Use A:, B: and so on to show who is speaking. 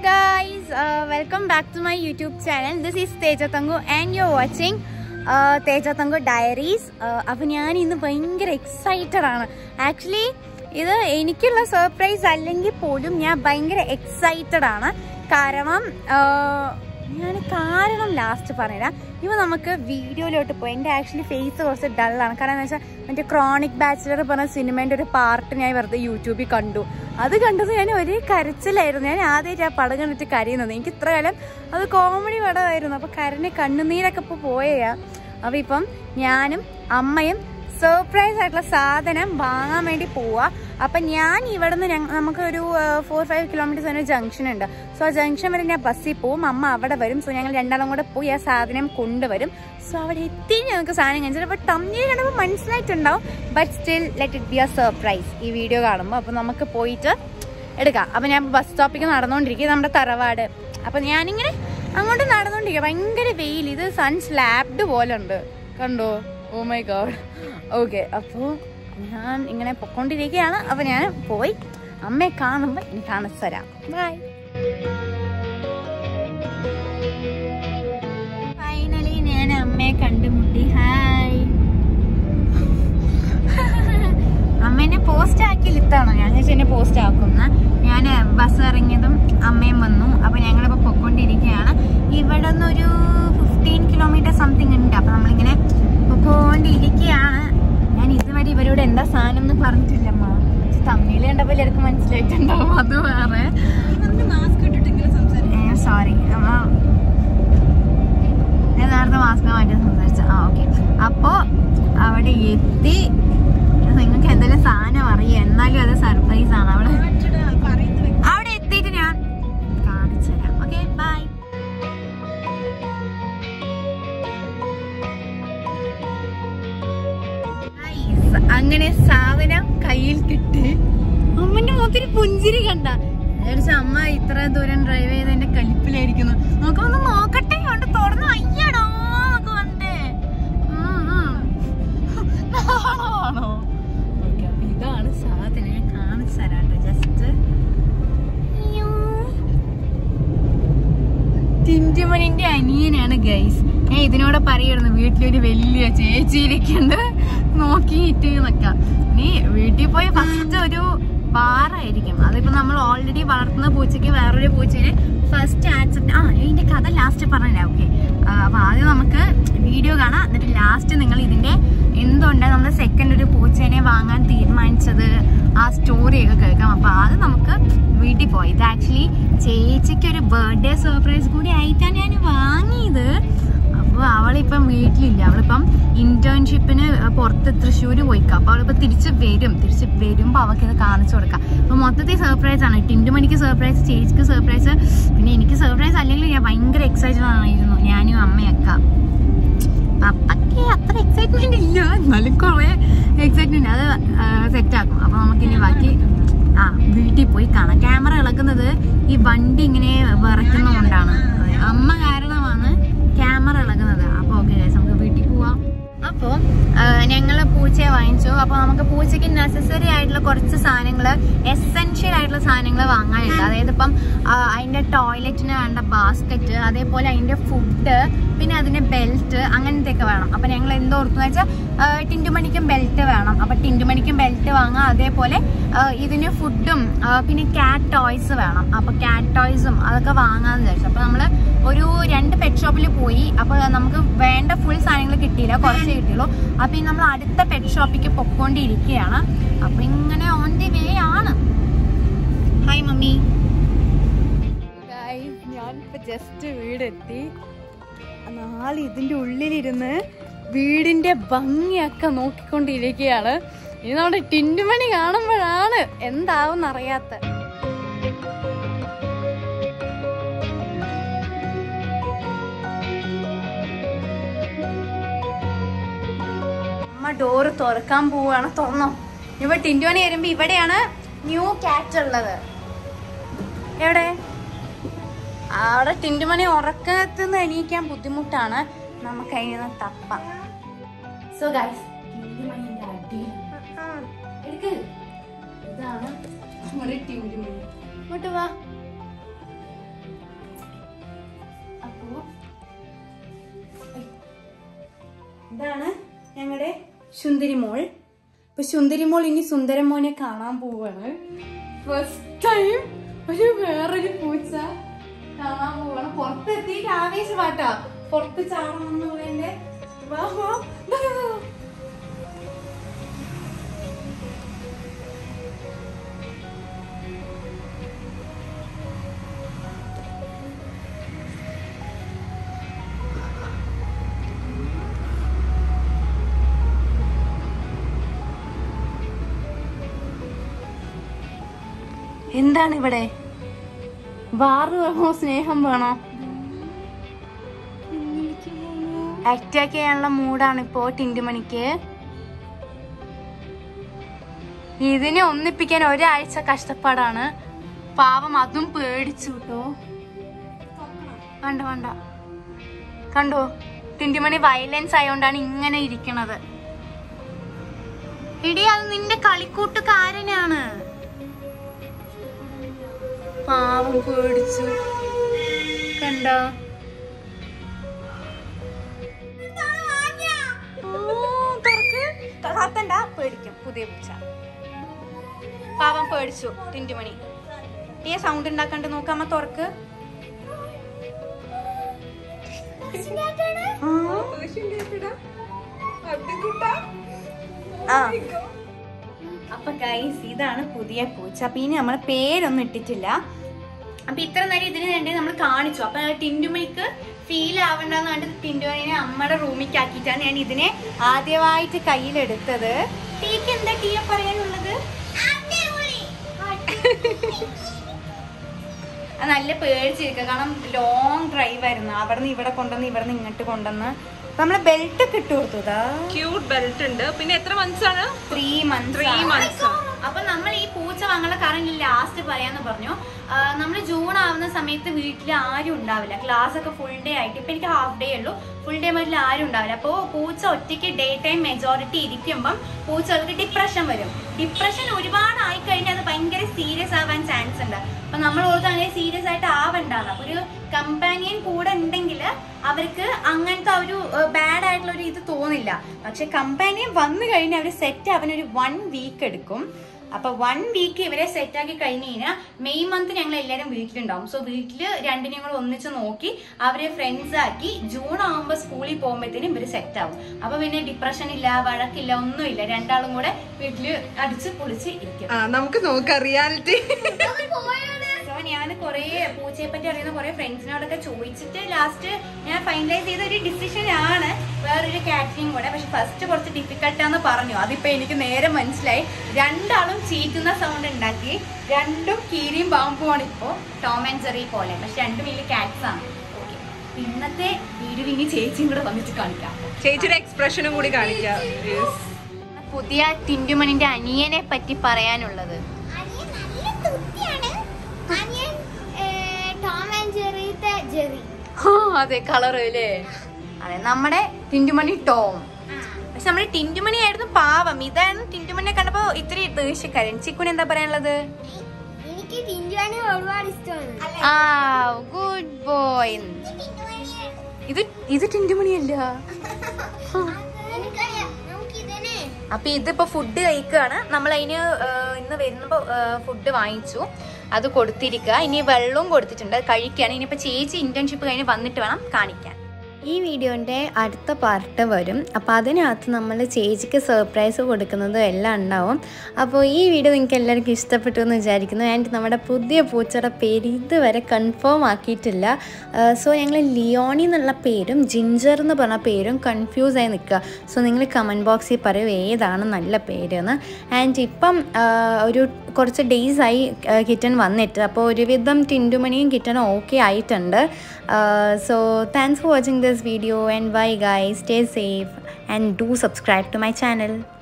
A: guys, uh, welcome back to my YouTube channel. This is Teja Tangu and you're watching uh, Teja Tangu Diaries. Uh, അപ്പോൾ ഞാൻ ഇന്ന് ഭയങ്കര excited ആണ് actually ഇത് എനിക്കുള്ള surprise അല്ലെങ്കിൽ പോലും ഞാൻ ഭയങ്കര എക്സൈറ്റഡ് ആണ് കാരണം ഞാൻ കാരണം ലാസ്റ്റ് പറഞ്ഞുതരാം ഇവ നമുക്ക് വീഡിയോയിലോട്ട് പോയി എൻ്റെ ആക്ച്വലി ഫേസ് കുറച്ച് ഡള്ളാണ് കാരണം എന്താ വെച്ചാൽ മറ്റേ ക്രോണിക് ബാച്ചിലർ പറഞ്ഞ സിനിമേൻ്റെ ഒരു പാർട്ട് ഞാൻ വെറുതെ യൂട്യൂബിൽ കണ്ടു അത് കണ്ടത് ഞാൻ ഒരേ കരച്ചിലായിരുന്നു ഞാൻ ആദ്യമായിട്ട് ആ പടം കണ്ടിട്ട് കരയുന്നത് എനിക്ക് ഇത്ര കാലം അത് കോമഡി പടമായിരുന്നു അപ്പോൾ കരഞ്ഞ് കണ്ണുനീരൊക്കെ ഇപ്പോൾ പോയാ അപ്പോൾ ഇപ്പം ഞാനും അമ്മയും സർപ്രൈസ് ആയിട്ടുള്ള സാധനം വാങ്ങാൻ വേണ്ടി പോവാ അപ്പം ഞാൻ ഇവിടെ നിന്ന് നമുക്ക് ഒരു ഫോർ ഫൈവ് കിലോമീറ്റേഴ്സ് തന്നെ ജംഗ്ഷൻ ഉണ്ട് സോ ആ ജംഗ്ഷൻ വരെ ഞാൻ ബസ്സിൽ പോവും അമ്മ അവിടെ വരും സോ ഞങ്ങൾ രണ്ടാളും കൂടെ പോയി ആ സാധനം കൊണ്ടുവരും സോ അവിടെ എത്തി ഞങ്ങൾക്ക് സാധനം കഴിച്ചത് അപ്പോൾ തമ്മിൽ കണ്ടപ്പോൾ മനസ്സിലായിട്ടുണ്ടാവും but still let it be a surprise ഈ വീഡിയോ കാണുമ്പോൾ അപ്പോൾ നമുക്ക് പോയിട്ട് എടുക്കാം അപ്പം ഞാൻ ബസ് സ്റ്റോപ്പിലേക്ക് നടന്നുകൊണ്ടിരിക്കുക നമ്മുടെ തറവാട് അപ്പം ഞാനിങ്ങനെ അങ്ങോട്ട് നടന്നുകൊണ്ടിരിക്കുക ഭയങ്കര വെയിൽ ഇത് സൺ സ്ലാബ്ഡ് പോലെ ഉണ്ട് കണ്ടോ ഓ മൈ ഗോഡ് ഓക്കെ അപ്പോൾ ഞാൻ ഇങ്ങനെ പൊക്കോണ്ടിരിക്കുകയാണ് അപ്പോൾ ഞാൻ പോയി അമ്മയെ കാണുമ്പോൾ ഇനി കാണിച്ചു തരാം ബൈ ഫൈനലി ഞാൻ അമ്മയെ കണ്ടുമുട്ടി ഹായ് അമ്മേനെ പോസ്റ്റ് ആക്കി ലിത്താണോ ഞാൻ ചേച്ചി എന്നെ പോസ്റ്റ് ആക്കുന്ന ഞാൻ ബസ് ഇറങ്ങിയതും അമ്മയും വന്നു അപ്പൊ ഞങ്ങളിപ്പോ പൊക്കോണ്ടിരിക്കുകയാണ് ഇവിടെ നിന്നൊരു ഫിഫ്റ്റീൻ കിലോമീറ്റർ സംതിങ് ഉണ്ട് അപ്പൊ നമ്മളിങ്ങനെ പൊക്കോണ്ടിരിക്കുകയാണ് ഞാൻ ഇതുവരെ ഇവരോട് എന്താ സാധനം എന്ന് പറഞ്ഞിട്ടില്ല അമ്മ തമ്മിൽ കണ്ടപ്പോൾ എല്ലാവർക്കും മനസ്സിലായിട്ടുണ്ടാവും അത് വേറെ സോറി അമ്മ ഞാൻ നേരത്തെ മാസ്ക് മാറ്റി സംസാരിച്ച ആ ഓക്കെ അപ്പോ അവിടെ എത്തി നിങ്ങൾക്ക് എന്തെങ്കിലും സാധനം അറിയാം എന്നാലും അത് സർപ്രൈസ് ആണ് അവിടെ അവിടെ എത്തിയിട്ട് ഞാൻ കാണിച്ചു തരാം ഓക്കെ ബൈ അങ്ങനെ സാധനം കയ്യിൽ കിട്ടി അമ്മന്റെ മുഖത്തിന് പുഞ്ചിരി കണ്ട വിചാരിച്ച അമ്മ ഇത്ര ദൂരം ഡ്രൈവ് ചെയ്തതിന്റെ കലിപ്പിലായിരിക്കുന്നു നമുക്കൊന്ന് നോക്കട്ടെ കൊണ്ട് തുറന്നു അയ്യടോ എന്നൊക്കെ വന്നേ ആണോ ഓക്കെ അപ്പൊ ഇതാണ് സാധനം ഞാൻ കാണിച്ചു തരാട്ടോ ജസ്റ്റ് ടിൻറ്റുമണിന്റെ അനിയനാണ് ഗൈസ് ഞാൻ ഇതിനോട് പറയായിരുന്നു വീട്ടിലൊരു വലിയ ചേച്ചി ഇരിക്കുന്നുണ്ട് നോക്കിയിട്ട് നിക്കാം നീ വീട്ടിൽ പോയി ഫസ്റ്റ് ഒരു പാറായിരിക്കും അതിപ്പോ നമ്മൾ ഓൾറെഡി വളർത്തുന്ന പൂച്ചയ്ക്ക് വേറൊരു പൂച്ചേനെ ഫസ്റ്റ് ആക്സെപ്റ്റ് ആ ഇതിന്റെ കഥ ലാസ്റ്റ് പറഞ്ഞുതരാം ഓക്കെ അപ്പൊ ആദ്യം നമുക്ക് വീഡിയോ കാണാം എന്നിട്ട് ലാസ്റ്റ് നിങ്ങൾ ഇതിന്റെ എന്തുകൊണ്ടാണ് നമ്മൾ സെക്കൻഡ് ഒരു പൂച്ചേനെ വാങ്ങാൻ തീരുമാനിച്ചത് ആ സ്റ്റോറിയൊക്കെ കേൾക്കാം അപ്പൊ അത് നമുക്ക് വീട്ടിൽ പോയി ഇത് ആക്ച്വലി ചേച്ചിക്ക് ഒരു ബർത്ത്ഡേ സർപ്രൈസ് കൂടി ആയിട്ടാണ് ഞാൻ വാങ്ങിയത് അപ്പോൾ അവളിപ്പം വീട്ടിലില്ല അവളിപ്പം ഇന്റേൺഷിപ്പിന് പുറത്ത് തൃശ്ശൂർ പോയിക്കാം അപ്പോൾ അവളിപ്പോൾ തിരിച്ച് വരും തിരിച്ച് വരുമ്പോൾ അവൾക്ക് ഇത് കാണിച്ചു കൊടുക്കാം അപ്പോൾ മൊത്തത്തിൽ സർപ്രൈസ് ആണ് ടിൻറ്റുമണിക്ക് സർപ്രൈസ് ചേച്ചിക്ക് സർപ്രൈസ് പിന്നെ എനിക്ക് സർപ്രൈസ് അല്ലെങ്കിൽ ഞാൻ ഭയങ്കര എക്സൈറ്റഡ് ആയിരുന്നു ഞാനും അമ്മയൊക്കെ പപ്പയ്ക്ക് അത്ര എക്സൈറ്റ്മെന്റ് ഇല്ല എന്നാലും കുറെ എക്സൈറ്റ്മെന്റ് അത് സെറ്റ് ആക്കും അപ്പൊ നമുക്ക് ഇനി ബാക്കി ആ വീട്ടിൽ പോയി കാണാം ക്യാമറ ഇളക്കുന്നത് ഈ വണ്ടി ഇങ്ങനെ വിറയ്ക്കുന്നതുകൊണ്ടാണ് അമ്മ കാരണമാണ് ക്യാമറ ഇളകുന്നത് അപ്പൊ ഓക്കെ നമുക്ക് വീട്ടിൽ പോവാം അപ്പോൾ ഞങ്ങൾ പൂച്ചയെ വാങ്ങിച്ചു അപ്പോൾ നമുക്ക് പൂച്ചയ്ക്ക് നെസസറി ആയിട്ടുള്ള കുറച്ച് സാധനങ്ങൾ എസെൻഷ്യൽ ആയിട്ടുള്ള സാധനങ്ങൾ വാങ്ങാനുണ്ട് അതായത് ഇപ്പം അതിൻ്റെ ടോയ്ലറ്റിന് വേണ്ട ബാസ്ക്കറ്റ് അതേപോലെ അതിൻ്റെ ഫുഡ് പിന്നെ അതിൻ്റെ ബെൽറ്റ് അങ്ങനത്തെയൊക്കെ വേണം അപ്പം ഞങ്ങൾ എന്തോർത്തെന്ന് വെച്ചാൽ ടിൻറ്റുമണിക്കും ബെൽറ്റ് വേണം അപ്പം ടിൻറ്റുമണിക്കും ബെൽറ്റ് വാങ്ങാം അതേപോലെ ഇതിന് ഫുഡും പിന്നെ ക്യാറ്റ് ടോയ്സ് വേണം അപ്പോൾ ക്യാറ്റ് ടോയ്സും അതൊക്കെ വാങ്ങാമെന്ന് വിചാരിച്ചു അപ്പോൾ നമ്മൾ ഒരു രണ്ട് പെറ്റ് ഷോപ്പിൽ പോയി അപ്പോൾ നമുക്ക് വേണ്ട ഫുൾ സാധനങ്ങൾ കിട്ടിയില്ല കുറച്ച് കിട്ടിയുള്ളൂ അപ്പോൾ ഈ നമ്മൾ അടുത്ത പെറ്റ് ഷോപ്പിലേക്ക് പൊക്കോണ്ടിരിക്കുകയാണ് അപ്പോൾ ഇങ്ങനെ ഓൺ ദി വേ ആണ് ഹായ് മമ്മി ഞാനിപ്പോൾ ജസ്റ്റ് വീടെത്തി നാളെ ഇതിൻ്റെ ഉള്ളിലിരുന്ന് വീടിൻ്റെ ഭംഗിയൊക്കെ നോക്കിക്കൊണ്ടിരിക്കുകയാണ് ഇനി നമ്മുടെ ടിൻറ്റുമണി കാണുമ്പോഴാണ് എന്താവും അറിയാത്ത അമ്മ ഡോറ് തുറക്കാൻ പോവാണ് തുറന്നോ ഇവ ടിൻറ്റുമണി വരുമ്പോ ഇവിടെയാണ് ന്യൂ ക്യാറ്റ് ഉള്ളത് എവിടെ അവിടെ ടിൻറ്റുമണി ഉറക്കത്തുനിന്ന് എണീക്കാൻ ബുദ്ധിമുട്ടാണ് നമുക്ക് അതിന് തപ്പാം സോ ഗൈസ് ടിൻറ്റുമണിന്റെ അടി എടുക്ക് ഇതാണ് നമ്മുടെ ടിൻറ്റുമണി ഇങ്ങോട്ട് വാ ഇതാണ് ഞങ്ങളുടെ സുന്ദരി മോൾ ഇപ്പൊ സുന്ദരി മോൾ ഇനി സുന്ദരൻ മോനെ കാണാൻ പോവാണ് ഫസ്റ്റ് ടൈം ഒരു വേറൊരു പൂച്ച കാണാൻ പോവാണ് പുറത്തെത്തിയിട്ട് ആവേശമാട്ടാ പുറത്ത് ചാടണമെന്ന് പറയണ്ടേ വാ, വാ, വാ, വാ, വാ. എന്താണ് ഇവിടെ വാറ് വേണോ സ്നേഹം വേണോ അറ്റാക്ക് ചെയ്യാനുള്ള മൂടാണ് ഇപ്പോ ടിന്റുമണിക്ക് ഇതിനെ ഒന്നിപ്പിക്കാൻ ഒരാഴ്ച കഷ്ടപ്പാടാണ് പാവം അതും പേടിച്ചു കേട്ടോ വേണ്ട വേണ്ട കണ്ടോ ടിന്റുമണി വയലൻസ് ആയോണ്ടാണ് ഇങ്ങനെ ഇരിക്കണത് ഇടി അത് നിന്റെ കളിക്കൂട്ടുകാരനാണ് പാവം പേടിച്ചു കണ്ടോ കത്തണ്ട പേടിക്കും പുതിയ പൂച്ച പാവം പേടിച്ചു ടിന്റുമണി ടീ സൗണ്ട് ഉണ്ടാക്കണ്ട് നോക്കാമ തുറക്ക് ആ അപ്പൊ ഗൈസ് ഇതാണ് പുതിയ പൂച്ച അപ്പൊ ഇനി നമ്മൾ പേരൊന്നും ഇട്ടിട്ടില്ല അപ്പൊ ഇത്ര നേരം ഇതിന് വേണ്ടി നമ്മൾ കാണിച്ചു അപ്പൊ ടിൻഡുമണിക്ക് ഫീൽ ആവണ്ടെന്ന് കണ്ട് ടിൻഡുമണിനെ അമ്മയുടെ റൂമിലേക്ക് ആക്കിയിട്ടാണ് ഞാൻ ഇതിനെ ആദ്യമായിട്ട് കയ്യിലെടുത്തത് ടീക്ക് എന്താ ടീയ പറയാനുള്ളത് അത് നല്ല പേടിച്ചിരിക്കുക കാരണം ലോങ് ഡ്രൈവ് ആയിരുന്നു അവിടെ നിന്ന് ഇവിടെ കൊണ്ടുവന്ന് ഇവിടെ നിന്ന് ഇങ്ങോട്ട് കൊണ്ടുവന്ന് അപ്പൊ നമ്മള് ബെൽറ്റ് ഒക്കെ ഇട്ട് കൊടുത്തതാ
B: ക്യൂട്ട് ബെൽറ്റ് ഉണ്ട് പിന്നെ എത്ര മന്ത്സ് ആണ്
A: ത്രീ മന്ത്സ്
B: ത്രീ മന്ത്സ്
A: അപ്പൊ നമ്മൾ ഈ പൂച്ച വാങ്ങാനുള്ള കാരണം ലാസ്റ്റ് പറയാന്ന് പറഞ്ഞു നമ്മൾ ജൂൺ ആവുന്ന സമയത്ത് വീട്ടിൽ ആരും ഉണ്ടാവില്ല ക്ലാസ് ഒക്കെ ഫുൾ ഡേ ആയിട്ട് ഇപ്പൊ എനിക്ക് ഹാഫ് ഡേ ഉള്ളൂ ഫുൾ ഡേ വീട്ടിൽ ആരും ഉണ്ടാവില്ല അപ്പോൾ പൂച്ച ഒറ്റയ്ക്ക് ഡേ ടൈം മെജോറിറ്റി ഇരിക്കുമ്പം പൂച്ചകൾക്ക് ഡിപ്രഷൻ വരും ഡിപ്രഷൻ ഒരുപാട് ആയി കഴിഞ്ഞാൽ അത് ഭയങ്കര സീരിയസ് ആവാൻ ചാൻസ് ഉണ്ട് അപ്പൊ നമ്മൾ ഓർത്ത് അങ്ങനെ സീരിയസ് ആയിട്ട് ആവണ്ടാന്ന് അപ്പൊ ഒരു കമ്പാനിയൻ കൂടെ ഉണ്ടെങ്കിൽ അവർക്ക് അങ്ങനത്തെ ആ ഒരു ബാഡ് ആയിട്ടുള്ള ഒരു ഇത് തോന്നില്ല പക്ഷെ കമ്പാനിയൻ വന്നു കഴിഞ്ഞാൽ അവർ സെറ്റ് ആവാൻ ഒരു വൺ വീക്ക് എടുക്കും അപ്പൊ വൺ വീക്ക് ഇവരെ സെറ്റ് ആക്കി കഴിഞ്ഞ് കഴിഞ്ഞാൽ മെയ് മന്ത് ഞങ്ങൾ എല്ലാവരും വീട്ടിലുണ്ടാവും സോ വീട്ടില് രണ്ടിനെയും കൂടെ ഒന്നിച്ച് നോക്കി അവരെ ഫ്രണ്ട്സ് ആക്കി ജൂൺ ആകുമ്പോൾ സ്കൂളിൽ പോകുമ്പോഴത്തേനും ഇവര് സെറ്റ് ആവും അപ്പൊ പിന്നെ ഡിപ്രഷൻ ഇല്ല വഴക്കില്ല ഒന്നുമില്ല രണ്ടാളും കൂടെ വീട്ടില് അടിച്ച് പൊളിച്ച് ഇരിക്കും
B: ആ നമുക്ക് നോക്കാം റിയാലിറ്റി
A: സോ ഞാൻ കുറെ പൂച്ചയെ പറ്റി അറിയുന്ന കുറെ ഫ്രണ്ട്സിനോടൊക്കെ ചോദിച്ചിട്ട് ലാസ്റ്റ് ഞാൻ ഫൈനലൈസ് ചെയ്ത ഒരു ഡിസിഷൻ ആണ് വേറൊരു കാറ്ററിംഗ് കൂടെ പക്ഷെ ഫസ്റ്റ് കുറച്ച് ഡിഫിക്കൽട്ടാന്ന് പറഞ്ഞു അതിപ്പോ എനിക്ക് നേരെ മനസ്സിലായി രണ്ടാളും ചീറ്റുന്ന സൗണ്ട് ഉണ്ടാക്കി രണ്ടും കീരിയും പാമ്പുമാണ് ഇപ്പോ ടോം ആൻഡ് ജെറി പോലെ പക്ഷെ രണ്ടും വലിയ കാറ്റ്സ് ആണ് ഓക്കെ ഇന്നത്തെ വീഡിയോ ഇനി ചേച്ചിയും കൂടെ വന്നിട്ട് കാണിക്കാം
B: ചേച്ചിയുടെ എക്സ്പ്രഷനും കൂടി കാണിക്കാം Yes.
A: പുതിയ ടിൻറ്റുമണിന്റെ അനിയനെ പറ്റി പറയാനുള്ളത്
C: അനിയൻ നല്ല തുത്തിയാണ് അനിയൻ ടോം ആൻഡ് ജെറിത്തെ ജെറി
A: ആ, അതെ കളർ അല്ലേ അതെ നമ്മുടെ ടിന്റുമണി ടോം പക്ഷെ നമ്മുടെ ടിന്റുമണി ആയിരുന്നു പാവം ഇതാണ് ടിന്റുമണിനെ കണ്ടപ്പോ ഇത്തിരി ദേഷ്യക്കാരൻ ചിക്കുന് എന്താ പറയാനുള്ളത്
C: എനിക്ക് ടിൻറ്റുവാനെ ഒരുപാട് ഇഷ്ടമാണ്
A: ആ ഗുഡ് ബോയ് ഇത് ഇത് ടിന്റുമണിയല്ല
C: എനിക്കറിയാം നമുക്ക് ഇതിനെ
A: അപ്പൊ ഇതിപ്പോ ഫുഡ് കഴിക്കുകയാണ് നമ്മൾ അതിന് ഇന്ന് വരുമ്പോ ഫുഡ് വാങ്ങിച്ചു അത് കൊടുത്തിരിക്കുക ഇനി വെള്ളവും കൊടുത്തിട്ടുണ്ട് അത് കഴിക്കുകയാണ് ഇനിയിപ്പോ ചേച്ചി ഇന്റേൺഷിപ്പ് കഴിഞ്ഞ് വന്നിട്ട് വേണം കാണിക്കാൻ
D: ഈ വീഡിയോൻ്റെ അടുത്ത പാർട്ട് വരും അപ്പോൾ അതിനകത്ത് നമ്മൾ ചേച്ചിക്ക് സർപ്രൈസ് കൊടുക്കുന്നതും എല്ലാം ഉണ്ടാവും അപ്പോൾ ഈ വീഡിയോ നിങ്ങൾക്ക് എല്ലാവർക്കും ഇഷ്ടപ്പെട്ടു എന്ന് വിചാരിക്കുന്നു ആൻഡ് നമ്മുടെ പുതിയ പൂച്ചയുടെ പേര് ഇതുവരെ കൺഫേം ആക്കിയിട്ടില്ല സോ ഞങ്ങൾ ലിയോണി എന്നുള്ള പേരും ജിഞ്ചർ എന്ന് പറഞ്ഞ പേരും കൺഫ്യൂസ് ആയി നിൽക്കുക സോ നിങ്ങൾ കമൻറ്റ് ബോക്സിൽ പറയൂ ഏതാണ് നല്ല പേര് എന്ന് ആൻഡ് ഇപ്പം ആ, ഒരു കുറച്ച് ഡേയ്സ് ആയി കിറ്റൺ വന്നിട്ട് അപ്പോൾ ഒരുവിധം ടിൻറ്റുമണിയും കിറ്റണും ഓക്കെ ആയിട്ടുണ്ട് so thanks for watching this video and bye guy stay safe and do subscribe to my channel